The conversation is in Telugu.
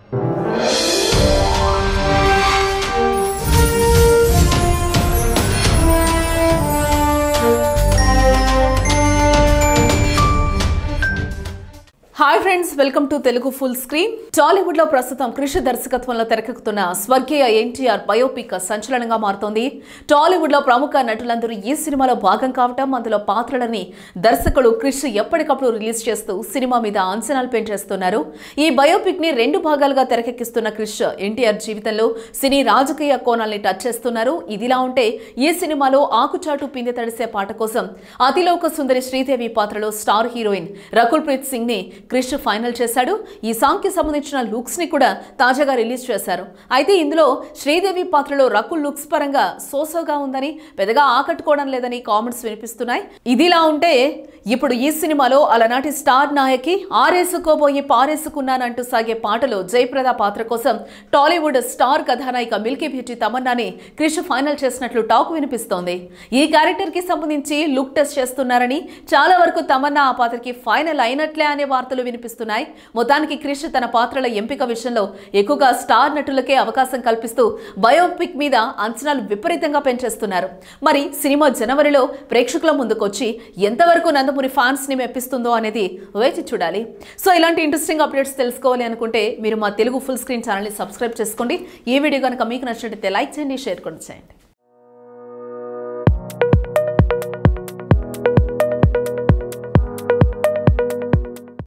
hi friends welcome to Telugu full screen Tollywood లో ప్రస్తుతం కృషి దర్శకత్వంలో తెరకెక్కుతున్న స్వర్గీయ ఎన్టీఆర్ బయోపిక్ సంచలనంగా మారుతోంది టాలీవుడ్ లో ప్రముఖ నటులందరూ ఈ సినిమాలో భాగం కావటం అందులో పాత్రలని దర్శకుడు క్రిష్ ఎప్పటికప్పుడు రిలీజ్ చేస్తూ సినిమా మీద అంచనాలు పెంచేస్తున్నారు ఈ బయోపిక్ ని రెండు భాగాలుగా తెరకెక్కిస్తున్న క్రిష్ ఎన్టీఆర్ జీవితంలో సినీ రాజకీయ కోణాల్ని టచ్ చేస్తున్నారు ఇదిలా ఉంటే ఈ సినిమాలో ఆకుచాటు పిందె తడిసే పాట కోసం అతిలోక సుందరి శ్రీదేవి పాత్రలో స్టార్ హీరోయిన్ రకుల్ ప్రీత్ సింగ్ ని క్రిష్ ఫైనల్ చేశాడు ఈ సాంగ్ కి సంబంధించిన లుక్స్ ని కూడా తాజాగా రిలీజ్ చేశారు అయితే ఇందులో శ్రీదేవి పాత్రలో రకుల్ లుక్స్ పరంగా సోసోగా ఉందని పెద్దగా ఆకట్టుకోవడం లేదని కామెంట్స్ వినిపిస్తున్నాయి ఇదిలా ఉంటే ఇప్పుడు ఈ సినిమాలో అలనాటి స్టార్ నాయకి ఆరేసుకోబోయి పారేసుకున్నానంటూ సాగే పాటలో జయప్రద పాత్ర కోసం టాలీవుడ్ స్టార్ కథానాయిక మిల్కీ బ్యూటీ తమన్నాని క్రిష్ ఫైనల్ చేసినట్లు టాక్ వినిపిస్తోంది ఈ క్యారెక్టర్ కి సంబంధించి లుక్ టెస్ట్ చేస్తున్నారని చాలా వరకు తమన్నా ఆ పాత్రకి ఫైనల్ అయినట్లే అనే వార్తలు వినిపిస్తున్నాయి మొత్తానికి క్రిష్ తన పాత్రల ఎంపిక విషయంలో ఎక్కువగా స్టార్ నటులకే అవకాశం కల్పిస్తూ బయోపిక్ మీద అంచనాలు విపరీతంగా పెంచేస్తున్నారు మరి సినిమా జనవరిలో ప్రేక్షకుల ముందుకొచ్చి ఎంతవరకు నందమూరి ఫ్యాన్స్ ని మెప్పిస్తుందో అనేది వేచి చూడాలి సో ఇలాంటి ఇంట్రెస్టింగ్ అప్డేట్స్ తెలుసుకోవాలి అనుకుంటే మీరు మా తెలుగు ఫుల్ స్క్రీన్ ఛానల్ని సబ్స్క్రైబ్ చేసుకోండి ఈ వీడియో కనుక మీకు నచ్చినట్లయితే లైక్ చేయండి షేర్ కూడా చేయండి